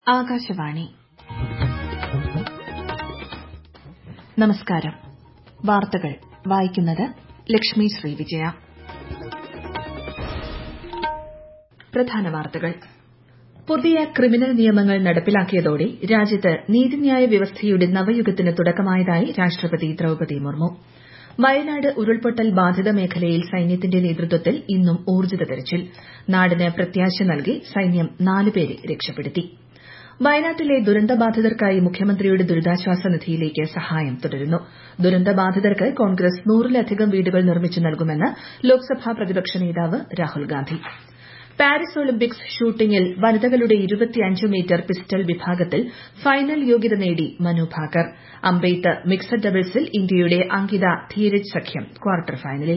ആകാശവാണി നമസ്കാരം വാർത്തകൾ വായിക്കുന്നത് ലക്ഷ്മി ശ്രീ വിജയ പ്രധാന വാർത്തകൾ പുതിയ ക്രിമിനൽ നിയമങ്ങൾ നടപ്പിലാക്കിയതോടെ രാജ്യത്ത് നീതിന്യായ വ്യവസ്ഥയുടെ നവയുഗത്തിന് തുടക്കമായതായി രാഷ്ട്രപതി ദ്രൌപദി മുർമു വയനാട് ഉരുൾപൊട്ടൽ ബാധിത മേഖലയിൽ സൈന്യത്തിന്റെ നേതൃത്വത്തിൽ ഇന്നും ഊർജ്ജിത തെരച്ചിൽ നാടിന് പ്രത്യാശ നൽകി സൈന്യം നാല് പേരെ രക്ഷപ്പെടുത്തി വയനാട്ടിലെ ദുരന്തബാധിതർക്കായി മുഖ്യമന്ത്രിയുടെ ദുരിതാശ്വാസ നിധിയിലേക്ക് സഹായം തുടരുന്നു ദുരന്തബാധിതർക്ക് കോൺഗ്രസ് നൂറിലധികം വീടുകൾ നിർമ്മിച്ചു നൽകുമെന്ന് ലോക്സഭാ പ്രതിപക്ഷ നേതാവ് രാഹുൽ ഗാന്ധി പാരീസ് ഒളിമ്പിക്സ് ഷൂട്ടിംഗിൽ വനിതകളുടെ മീറ്റർ പിസ്റ്റൾ വിഭാഗത്തിൽ ഫൈനൽ യോഗ്യത നേടി മനു ഭാക്കർ അമ്പെയ്ത്ത് മിക്സഡ് ഡബിൾസിൽ ഇന്ത്യയുടെ അങ്കിത ധീരജ് സഖ്യം ക്വാർട്ടർ ഫൈനലിൽ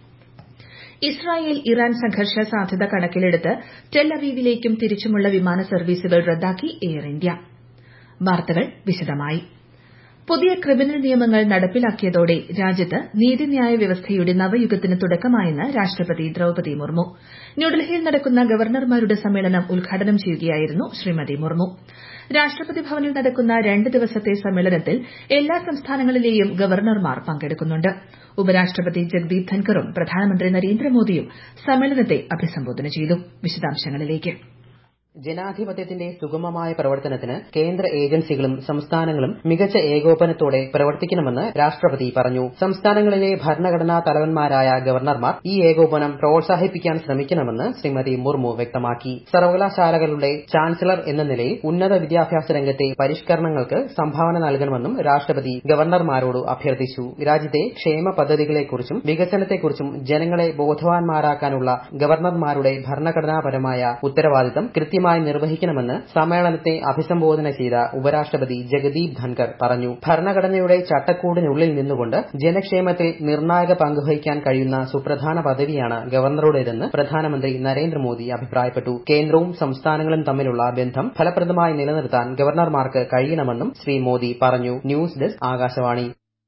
ഇസ്രായേൽ ഇറാൻ സംഘർഷ സാധ്യത കണക്കിലെടുത്ത് ടെൽ അവീവിലേക്കും തിരിച്ചുമുള്ള വിമാന സർവീസുകൾ റദ്ദാക്കി എയർ ഇന്ത്യ വാർത്തകൾ വിശദമായി പുതിയ ക്രിമിനൽ നിയമങ്ങൾ നടപ്പിലാക്കിയതോടെ രാജ്യത്ത് നീതിന്യായ വ്യവസ്ഥയുടെ നവയുഗത്തിന് തുടക്കമായെന്ന് രാഷ്ട്രപതി ദ്രൌപദി മുർമു ന്യൂഡൽഹിയിൽ നടക്കുന്ന ഗവർണർമാരുടെ സമ്മേളനം ഉദ്ഘാടനം ചെയ്യുകയായിരുന്നു ശ്രീമതി മുർമു രാഷ്ട്രപതി ഭവനിൽ നടക്കുന്ന രണ്ട് ദിവസത്തെ സമ്മേളനത്തിൽ എല്ലാ സംസ്ഥാനങ്ങളിലെയും ഗവർണർമാർ പങ്കെടുക്കുന്നുണ്ട് ഉപരാഷ്ട്രപതി ജഗ്ദീപ് ധൻകറും പ്രധാനമന്ത്രി നരേന്ദ്രമോദിയും സമ്മേളനത്തെ അഭിസംബോധന ചെയ്തു വിശദാംശങ്ങളിലേക്ക് ജനാധിപത്യത്തിന്റെ സുഗമമായ പ്രവർത്തനത്തിന് കേന്ദ്ര ഏജൻസികളും സംസ്ഥാനങ്ങളും മികച്ച ഏകോപനത്തോടെ പ്രവർത്തിക്കണമെന്ന് രാഷ്ട്രപതി പറഞ്ഞു സംസ്ഥാനങ്ങളിലെ ഭരണഘടനാ തലവന്മാരായ ഗവർണർമാർ ഈ ഏകോപനം പ്രോത്സാഹിപ്പിക്കാൻ ശ്രമിക്കണമെന്ന് ശ്രീമതി മുർമു വ്യക്തമാക്കി സർവകലാശാലകളുടെ ചാൻസലർ എന്ന നിലയിൽ ഉന്നത വിദ്യാഭ്യാസ രംഗത്തെ പരിഷ്കരണങ്ങൾക്ക് സംഭാവന നൽകണമെന്നും രാഷ്ട്രപതി ഗവർണർമാരോട് അഭ്യർത്ഥിച്ചു രാജ്യത്തെ ക്ഷേമ പദ്ധതികളെക്കുറിച്ചും വികസനത്തെക്കുറിച്ചും ജനങ്ങളെ ബോധവാന്മാരാക്കാനുള്ള ഗവർണർമാരുടെ ഭരണഘടനാപരമായ ഉത്തരവാദിത്തം കൃത്യമായി നിർവഹിക്കണമെന്ന് സമ്മേളനത്തെ അഭിസംബോധന ചെയ്ത ഉപരാഷ്ട്രപതി ജഗദീപ് ധൻകർ പറഞ്ഞു ഭരണഘടനയുടെ ചട്ടക്കൂടിനുള്ളിൽ നിന്നുകൊണ്ട് ജനക്ഷേമത്തിൽ നിർണായക പങ്കുവഹിക്കാൻ കഴിയുന്ന സുപ്രധാന പദവിയാണ് ഗവർണറുടേതെന്ന് പ്രധാനമന്ത്രി നരേന്ദ്രമോദി അഭിപ്രായപ്പെട്ടു കേന്ദ്രവും സംസ്ഥാനങ്ങളും തമ്മിലുള്ള ബന്ധം ഫലപ്രദമായി നിലനിർത്താൻ ഗവർണർമാർക്ക് കഴിയണമെന്നും ശ്രീ മോദി പറഞ്ഞു ന്യൂസ് ഡെസ്ക് ആകാശവാണി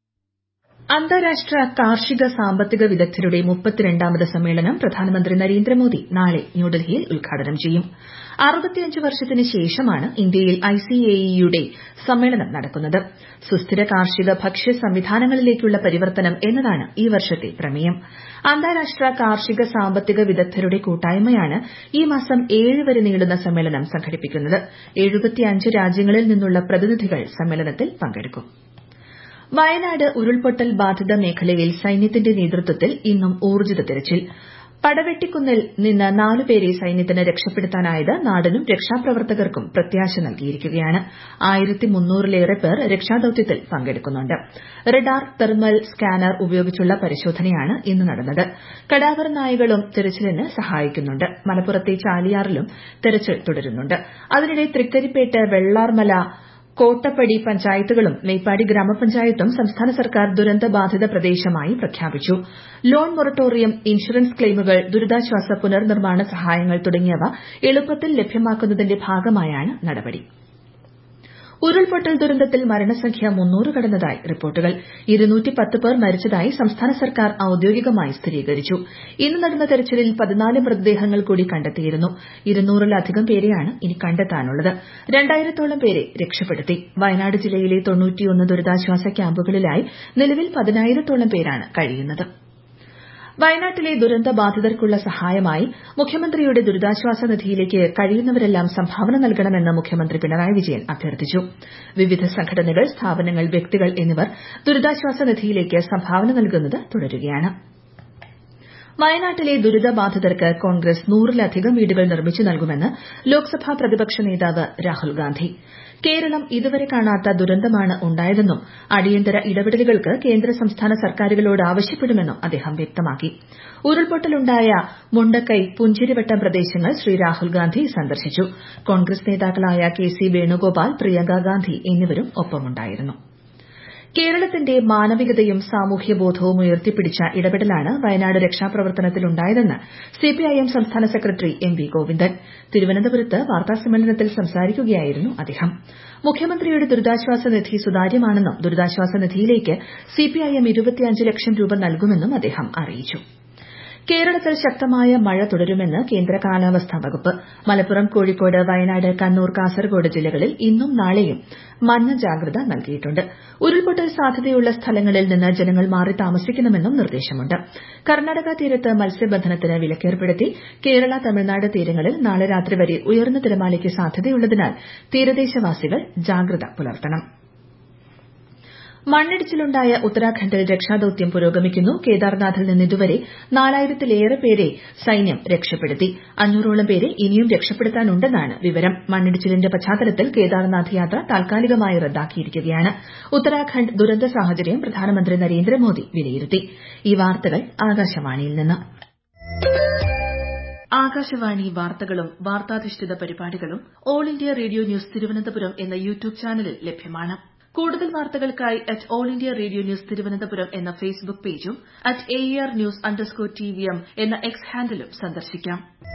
അന്താരാഷ്ട്ര കാർഷിക സാമ്പത്തിക വിദഗ്ധരുടെ മുപ്പത്തിരണ്ടാമത് സമ്മേളനം പ്രധാനമന്ത്രി നരേന്ദ്രമോദി നാളെ ന്യൂഡൽഹിയിൽ ഉദ്ഘാടനം ചെയ്യും അറുപത്തിയഞ്ച് വർഷത്തിന് ശേഷമാണ് ഇന്ത്യയിൽ ഐസിഎഇയുടെ സമ്മേളനം നടക്കുന്നത് സുസ്ഥിര കാർഷിക ഭക്ഷ്യ സംവിധാനങ്ങളിലേക്കുള്ള പരിവർത്തനം എന്നതാണ് ഈ വർഷത്തെ പ്രമേയം അന്താരാഷ്ട്ര കാർഷിക സാമ്പത്തിക വിദഗ്ധരുടെ കൂട്ടായ്മയാണ് ഈ മാസം ഏഴ് വരെ നീളുന്ന സമ്മേളനം സംഘടിപ്പിക്കുന്നത് എഴുപത്തിയഞ്ച് രാജ്യങ്ങളിൽ നിന്നുള്ള പ്രതിനിധികൾ സമ്മേളനത്തിൽ പങ്കെടുക്കും വയനാട് ഉരുൾപൊട്ടൽ ബാധിത മേഖലയിൽ സൈന്യത്തിന്റെ നേതൃത്വത്തിൽ ഇന്നും ഊർജ്ജിത തെരച്ചിൽ പടവെട്ടിക്കുന്നിൽ നിന്ന് നാലുപേരെ സൈന്യത്തിന് രക്ഷപ്പെടുത്താനായത് നാടിനും രക്ഷാപ്രവർത്തകർക്കും പ്രത്യാശ നൽകിയിരിക്കുകയാണ് ആയിരത്തി മുന്നൂറിലേറെ പേർ രക്ഷാദൌത്യത്തിൽ പങ്കെടുക്കുന്നുണ്ട് റഡാർ തെർമൽ സ്കാനർ ഉപയോഗിച്ചുള്ള പരിശോധനയാണ് ഇന്ന് നടന്നത് കടാവർ നായകളും തെരച്ചിലിന് സഹായിക്കുന്നുണ്ട് മലപ്പുറത്തെ ചാലിയാറിലും തെരച്ചിൽ തുടരുന്നുണ്ട് അതിനിടെ തൃക്കരിപ്പേട്ട് വെള്ളാർമല കോട്ടപ്പടി പഞ്ചായത്തുകളും മേപ്പാടി ഗ്രാമപഞ്ചായത്തും സംസ്ഥാന സർക്കാർ ദുരന്തബാധിത പ്രദേശമായി പ്രഖ്യാപിച്ചു ലോൺ മൊറട്ടോറിയം ഇൻഷുറൻസ് ക്ലെയിമുകൾ ദുരിതാശ്വാസ പുനർനിർമ്മാണ സഹായങ്ങൾ തുടങ്ങിയവ എളുപ്പത്തിൽ ലഭ്യമാക്കുന്നതിന്റെ ഭാഗമായാണ് നടപടി ഉരുൾപൊട്ടൽ ദുരന്തത്തിൽ മരണസംഖ്യ മുന്നൂറ് കടന്നതായി റിപ്പോർട്ടുകൾ പേർ മരിച്ചതായി സംസ്ഥാന സർക്കാർ ഔദ്യോഗികമായി സ്ഥിരീകരിച്ചു ഇന്ന് നടന്ന തെരച്ചിലിൽ പതിനാല് മൃതദേഹങ്ങൾ കൂടി കണ്ടെത്തിയിരുന്നു ഇരുന്നൂറിലധികം പേരെയാണ് ഇനി കണ്ടെത്താനുള്ളത് രണ്ടായിരത്തോളം പേരെ രക്ഷപ്പെടുത്തി വയനാട് ജില്ലയിലെ ദുരിതാശ്വാസ ക്യാമ്പുകളിലായി നിലവിൽ പതിനായിരത്തോളം പേരാണ് കഴിയുന്നത് വയനാട്ടിലെ ദുരന്തബാധിതർക്കുള്ള സഹായമായി മുഖ്യമന്ത്രിയുടെ ദുരിതാശ്വാസ നിധിയിലേക്ക് കഴിയുന്നവരെല്ലാം സംഭാവന നൽകണമെന്ന് മുഖ്യമന്ത്രി പിണറായി വിജയൻ അഭ്യർത്ഥിച്ചു വിവിധ സംഘടനകൾ സ്ഥാപനങ്ങൾ വ്യക്തികൾ എന്നിവർ ദുരിതാശ്വാസ നിധിയിലേക്ക് സംഭാവന നൽകുന്നത് തുടരുകയാണ് വയനാട്ടിലെ ദുരിതബാധിതർക്ക് കോൺഗ്രസ് നൂറിലധികം വീടുകൾ നിർമ്മിച്ചു നൽകുമെന്ന് ലോക്സഭാ പ്രതിപക്ഷ നേതാവ് രാഹുൽ ഗാന്ധി കേരളം ഇതുവരെ കാണാത്ത ദുരന്തമാണ് ഉണ്ടായതെന്നും അടിയന്തര ഇടപെടലുകൾക്ക് കേന്ദ്ര സംസ്ഥാന സർക്കാരുകളോട് ആവശ്യപ്പെടുമെന്നും അദ്ദേഹം വ്യക്തമാക്കി ഉരുൾപൊട്ടലുണ്ടായ മുണ്ടക്കൈ പുഞ്ചിരിവട്ടം പ്രദേശങ്ങൾ ശ്രീ രാഹുൽ ഗാന്ധി സന്ദർശിച്ചു കോൺഗ്രസ് നേതാക്കളായ കെ സി വേണുഗോപാൽ പ്രിയങ്ക ഗാന്ധി എന്നിവരും ഒപ്പമുണ്ടായിരുന്നു കേരളത്തിന്റെ മാനവികതയും സാമൂഹ്യബോധവും ഉയർത്തിപ്പിടിച്ച ഇടപെടലാണ് വയനാട് രക്ഷാപ്രവർത്തനത്തിലുണ്ടായതെന്ന് സിപിഐഎം സംസ്ഥാന സെക്രട്ടറി എം വി ഗോവിന്ദൻ തിരുവനന്തപുരത്ത് വാർത്താസമ്മേളനത്തിൽ സംസാരിക്കുകയായിരുന്നു അദ്ദേഹം മുഖ്യമന്ത്രിയുടെ ദുരിതാശ്വാസ നിധി സുതാര്യമാണെന്നും ദുരിതാശ്വാസ നിധിയിലേക്ക് സിപിഐഎം ലക്ഷം രൂപ നൽകുമെന്നും അദ്ദേഹം അറിയിച്ചു കേരളത്തിൽ ശക്തമായ മഴ തുടരുമെന്ന് കേന്ദ്ര കാലാവസ്ഥാ വകുപ്പ് മലപ്പുറം കോഴിക്കോട് വയനാട് കണ്ണൂർ കാസർഗോഡ് ജില്ലകളിൽ ഇന്നും നാളെയും മഞ്ഞ ജാഗ്രത നൽകിയിട്ടുണ്ട് ഉരുൾപൊട്ടൽ സാധ്യതയുള്ള സ്ഥലങ്ങളിൽ നിന്ന് ജനങ്ങൾ മാറി താമസിക്കണമെന്നും നിർദ്ദേശമുണ്ട് കർണാടക തീരത്ത് മത്സ്യബന്ധനത്തിന് വിലക്കേർപ്പെടുത്തി കേരള തമിഴ്നാട് തീരങ്ങളിൽ നാളെ രാത്രി വരെ ഉയർന്ന തിരമാലയ്ക്ക് സാധ്യതയുള്ളതിനാൽ തീരദേശവാസികൾ ജാഗ്രത പുലർത്തണം മണ്ണിടിച്ചിലുണ്ടായ ഉത്തരാഖണ്ഡിൽ രക്ഷാദൌത്യം പുരോഗമിക്കുന്നു കേദാർനാഥിൽ നിന്ന് ഇതുവരെ നാലായിരത്തിലേറെ പേരെ സൈന്യം രക്ഷപ്പെടുത്തി അഞ്ഞൂറോളം പേരെ ഇനിയും രക്ഷപ്പെടുത്താനുണ്ടെന്നാണ് വിവരം മണ്ണിടിച്ചിലിന്റെ പശ്ചാത്തലത്തിൽ കേദാർനാഥ് യാത്ര താൽക്കാലികമായി റദ്ദാക്കിയിരിക്കുകയാണ് ഉത്തരാഖണ്ഡ് ദുരന്ത സാഹചര്യം പ്രധാനമന്ത്രി നരേന്ദ്രമോദി വിലയിരുത്തി ഈ വാർത്തകൾ ആകാശവാണിയിൽ നിന്ന് ആകാശവാണി വാർത്തകളും വാർത്താധിഷ്ഠിത പരിപാടികളും all India radio news Thiruvananthapuram എന്ന യൂട്യൂബ് ചാനലിൽ ലഭ്യമാണ് കൂടുതൽ വാർത്തകൾക്കായി at all India radio news Thiruvananthapuram എന്ന ഫേസ്ബുക്ക് പേജും at A R news underscore T V M എന്ന എക്സ് ഹാൻഡിലും സന്ദർശിക്കാം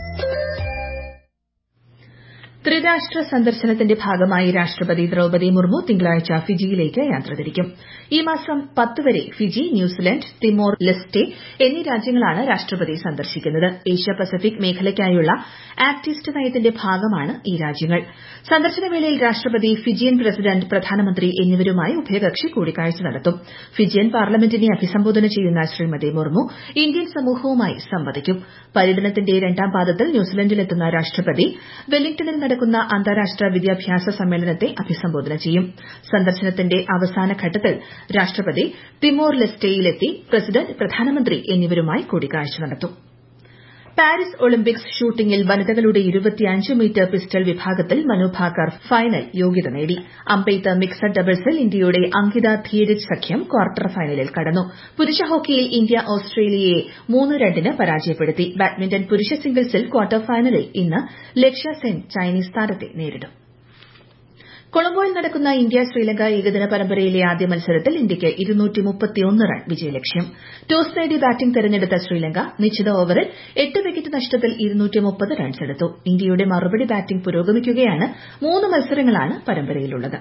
ത്രിരാഷ്ട്ര സന്ദർശനത്തിന്റെ ഭാഗമായി രാഷ്ട്രപതി ദ്രൌപദി മുർമു തിങ്കളാഴ്ച ഫിജിയിലേക്ക് യാത്ര തിരിക്കും ഈ മാസം പത്ത് വരെ ഫിജി ന്യൂസിലൻഡ് തിമോർ ലെസ്റ്റെ എന്നീ രാജ്യങ്ങളാണ് രാഷ്ട്രപതി സന്ദർശിക്കുന്നത് ഏഷ്യ പസഫിക് മേഖലയ്ക്കായുള്ള ആക്ട് ഈസ്റ്റ് നയത്തിന്റെ ഭാഗമാണ് ഈ രാജ്യങ്ങൾ സന്ദർശനവേളയിൽ രാഷ്ട്രപതി ഫിജിയൻ പ്രസിഡന്റ് പ്രധാനമന്ത്രി എന്നിവരുമായി ഉഭയകക്ഷി കൂടിക്കാഴ്ച നടത്തും ഫിജിയൻ പാർലമെന്റിനെ അഭിസംബോധന ചെയ്യുന്ന ശ്രീമതി മുർമു ഇന്ത്യൻ സമൂഹവുമായി സംവദിക്കും പര്യടനത്തിന്റെ രണ്ടാം പാദത്തിൽ ന്യൂസിലൻഡിലെത്തുന്ന രാഷ്ട്രപതി വെല്ലിംഗ്ടണിൽ നടക്കുന്ന അന്താരാഷ്ട്ര വിദ്യാഭ്യാസ സമ്മേളനത്തെ അഭിസംബോധന ചെയ്യും സന്ദർശനത്തിന്റെ അവസാന ഘട്ടത്തിൽ രാഷ്ട്രപതി തിമോർ ലെസ്റ്റെയിലെത്തി പ്രസിഡന്റ് പ്രധാനമന്ത്രി എന്നിവരുമായി കൂടിക്കാഴ്ച നടത്തും പാരീസ് ഒളിമ്പിക്സ് ഷൂട്ടിംഗിൽ വനിതകളുടെ മീറ്റർ പിസ്റ്റൾ വിഭാഗത്തിൽ മനു ഭാക്കർ ഫൈനൽ യോഗ്യത നേടി അമ്പെയ്ത്ത് മിക്സഡ് ഡബിൾസിൽ ഇന്ത്യയുടെ അങ്കിത ധീരജ് സഖ്യം ക്വാർട്ടർ ഫൈനലിൽ കടന്നു പുരുഷ ഹോക്കിയിൽ ഇന്ത്യ ഓസ്ട്രേലിയയെ മൂന്ന് രണ്ടിന് പരാജയപ്പെടുത്തി ബാഡ്മിന്റൺ പുരുഷ സിംഗിൾസിൽ ക്വാർട്ടർ ഫൈനലിൽ ഇന്ന് ലക്ഷ്യ സെൻ ചൈനീസ് താരത്തെ നേരിടും കൊളംബോയിൽ നടക്കുന്ന ഇന്ത്യ ശ്രീലങ്ക ഏകദിന പരമ്പരയിലെ ആദ്യ മത്സരത്തിൽ ഇന്ത്യയ്ക്ക് റൺ വിജയലക്ഷ്യം ടോസ് നേടി ബാറ്റിംഗ് തെരഞ്ഞെടുത്ത ശ്രീലങ്ക നിശ്ചിത ഓവറിൽ എട്ട് വിക്കറ്റ് നഷ്ടത്തിൽ റൺസെടുത്തു ഇന്ത്യയുടെ മറുപടി ബാറ്റിംഗ് പുരോഗമിക്കുകയാണ് മൂന്ന് മത്സരങ്ങളാണ് പരമ്പരയിലുള്ളത്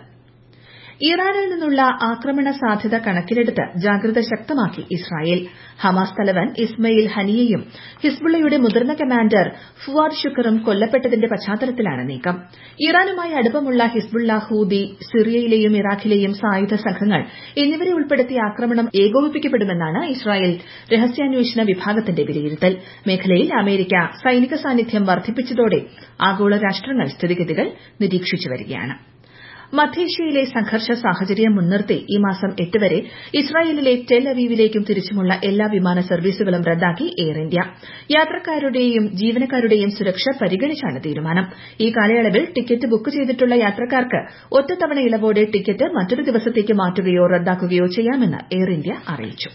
ഇറാനിൽ നിന്നുള്ള ആക്രമണ സാധ്യത കണക്കിലെടുത്ത് ജാഗ്രത ശക്തമാക്കി ഇസ്രായേൽ ഹമാസ് തലവൻ ഇസ്മയിൽ ഹനിയയും ഹിസ്ബുള്ളയുടെ മുതിർന്ന കമാൻഡർ ഫുവാദ് ഷുക്കറും കൊല്ലപ്പെട്ടതിന്റെ പശ്ചാത്തലത്തിലാണ് നീക്കം ഇറാനുമായി അടുപ്പമുള്ള ഹിസ്ബുള്ള ഹൂതി സിറിയയിലെയും ഇറാഖിലെയും സായുധ സംഘങ്ങൾ എന്നിവരെ ഉൾപ്പെടുത്തിയ ആക്രമണം ഏകോപിപ്പിക്കപ്പെടുമെന്നാണ് ഇസ്രായേൽ രഹസ്യാന്വേഷണ വിഭാഗത്തിന്റെ വിലയിരുത്തൽ മേഖലയിൽ അമേരിക്ക സൈനിക സാന്നിധ്യം വർദ്ധിപ്പിച്ചതോടെ ആഗോള രാഷ്ട്രങ്ങൾ സ്ഥിതിഗതികൾ നിരീക്ഷിച്ചു വരികയാണ് മധ്യേഷ്യയിലെ സംഘർഷ സാഹചര്യം മുൻനിർത്തി ഈ മാസം എട്ട് വരെ ഇസ്രായേലിലെ ടെൽ അവീവിലേക്കും തിരിച്ചുമുള്ള എല്ലാ വിമാന സർവീസുകളും റദ്ദാക്കി എയർ ഇന്ത്യ യാത്രക്കാരുടെയും ജീവനക്കാരുടെയും സുരക്ഷ പരിഗണിച്ചാണ് തീരുമാനം ഈ കാലയളവിൽ ടിക്കറ്റ് ബുക്ക് ചെയ്തിട്ടുള്ള യാത്രക്കാർക്ക് ഒറ്റത്തവണ ഇളവോടെ ടിക്കറ്റ് മറ്റൊരു ദിവസത്തേക്ക് മാറ്റുകയോ റദ്ദാക്കുകയോ ചെയ്യാമെന്ന് എയർ ഇന്ത്യ അറിയിച്ചു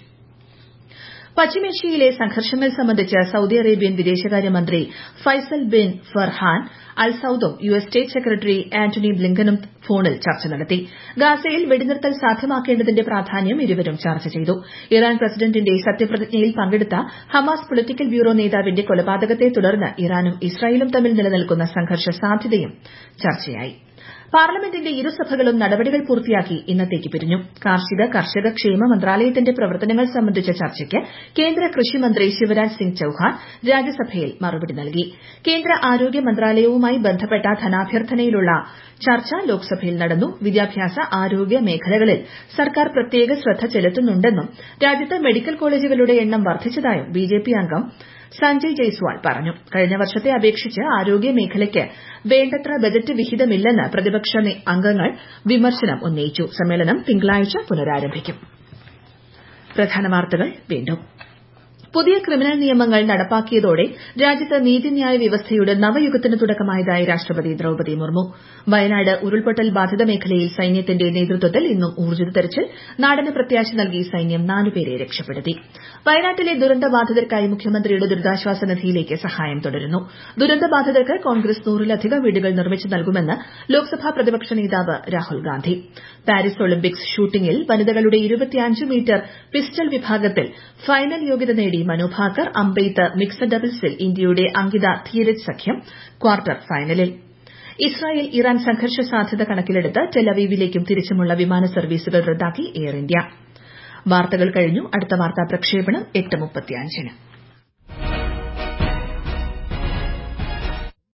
പശ്ചിമേഷ്യയിലെ സംഘർഷങ്ങൾ സംബന്ധിച്ച് സൌദി അറേബ്യൻ വിദേശകാര്യമന്ത്രി ഫൈസൽ ബിൻ ഫർഹാൻ അൽ സൌദും U S state secretary Antony ബ്ലിങ്കനും ഫോണിൽ ചർച്ച നടത്തി ഗാസയിൽ വെടിനിർത്തൽ സാധ്യമാക്കേണ്ടതിന്റെ പ്രാധാന്യം ഇരുവരും ചർച്ച ചെയ്തു ഇറാൻ പ്രസിഡന്റിന്റെ സത്യപ്രതിജ്ഞയിൽ പങ്കെടുത്ത ഹമാസ് പൊളിറ്റിക്കൽ ബ്യൂറോ നേതാവിന്റെ കൊലപാതകത്തെ തുടർന്ന് ഇറാനും ഇസ്രായേലും തമ്മിൽ നിലനിൽക്കുന്ന സംഘർഷ സാധ്യതയും ചർച്ചയായി പാർലമെന്റിന്റെ ഇരുസഭകളും നടപടികൾ പൂർത്തിയാക്കി ഇന്നത്തേക്ക് പിരിഞ്ഞു കാർഷിക കർഷക ക്ഷേമ മന്ത്രാലയത്തിന്റെ പ്രവർത്തനങ്ങൾ സംബന്ധിച്ച ചർച്ചയ്ക്ക് കേന്ദ്ര കൃഷിമന്ത്രി ശിവരാജ് സിംഗ് ചൌഹാൻ രാജ്യസഭയിൽ മറുപടി നൽകി കേന്ദ്ര ആരോഗ്യ മന്ത്രാലയവുമായി ബന്ധപ്പെട്ട ധനാഭ്യർത്ഥനയിലുള്ള ചർച്ച ലോക്സഭയിൽ നടന്നു വിദ്യാഭ്യാസ ആരോഗ്യ മേഖലകളിൽ സർക്കാർ പ്രത്യേക ശ്രദ്ധ ചെലുത്തുന്നുണ്ടെന്നും രാജ്യത്ത് മെഡിക്കൽ കോളേജുകളുടെ എണ്ണം വർദ്ധിച്ചതായും ബിജെപി അംഗം സഞ്ജയ് ജയ്സ്വാൾ പറഞ്ഞു കഴിഞ്ഞ വർഷത്തെ അപേക്ഷിച്ച് ആരോഗ്യ മേഖലയ്ക്ക് വേണ്ടത്ര ബജറ്റ് വിഹിതമില്ലെന്ന് പ്രതിപക്ഷ അംഗങ്ങൾ വിമർശനം ഉന്നയിച്ചു സമ്മേളനം തിങ്കളാഴ്ച പുനരാരംഭിക്കും പ്രധാന വാർത്തകൾ വീണ്ടും പുതിയ ക്രിമിനൽ നിയമങ്ങൾ നടപ്പാക്കിയതോടെ രാജ്യത്ത് നീതിന്യായ വ്യവസ്ഥയുടെ നവയുഗത്തിന് തുടക്കമായതായി രാഷ്ട്രപതി ദ്രൌപദി മുർമു വയനാട് ഉരുൾപൊട്ടൽ ബാധിത മേഖലയിൽ സൈന്യത്തിന്റെ നേതൃത്വത്തിൽ ഇന്നും ഊർജ്ജിത തെരച്ചിൽ നാടിന് പ്രത്യാശ നൽകി സൈന്യം നാലുപേരെ രക്ഷപ്പെടുത്തി വയനാട്ടിലെ ദുരന്തബാധിതർക്കായി മുഖ്യമന്ത്രിയുടെ ദുരിതാശ്വാസ നിധിയിലേക്ക് സഹായം തുടരുന്നു ദുരന്തബാധിതർക്ക് കോൺഗ്രസ് നൂറിലധികം വീടുകൾ നിർമ്മിച്ചു നൽകുമെന്ന് ലോക്സഭാ പ്രതിപക്ഷ നേതാവ് രാഹുൽ ഗാന്ധി പാരീസ് ഒളിമ്പിക്സ് ഷൂട്ടിംഗിൽ വനിതകളുടെ മീറ്റർ പിസ്റ്റൾ വിഭാഗത്തിൽ ഫൈനൽ യോഗ്യത നേടി മനു ഭാക്കർ അമ്പെയ്ത്ത് മിക്സഡ് ഡബിൾസിൽ ഇന്ത്യയുടെ അങ്കിത ധീരജ് സഖ്യം ക്വാർട്ടർ ഫൈനലിൽ ഇസ്രായേൽ ഇറാൻ സംഘർഷ സാധ്യത കണക്കിലെടുത്ത് ടെലവീവിലേക്കും തിരിച്ചുമുള്ള വിമാന സർവീസുകൾ റദ്ദാക്കി എയർ ഇന്ത്യ വാർത്തകൾ കഴിഞ്ഞു അടുത്ത വാർത്താ പ്രക്ഷേപണം എട്ട് മുപ്പത്തിയഞ്ചിന്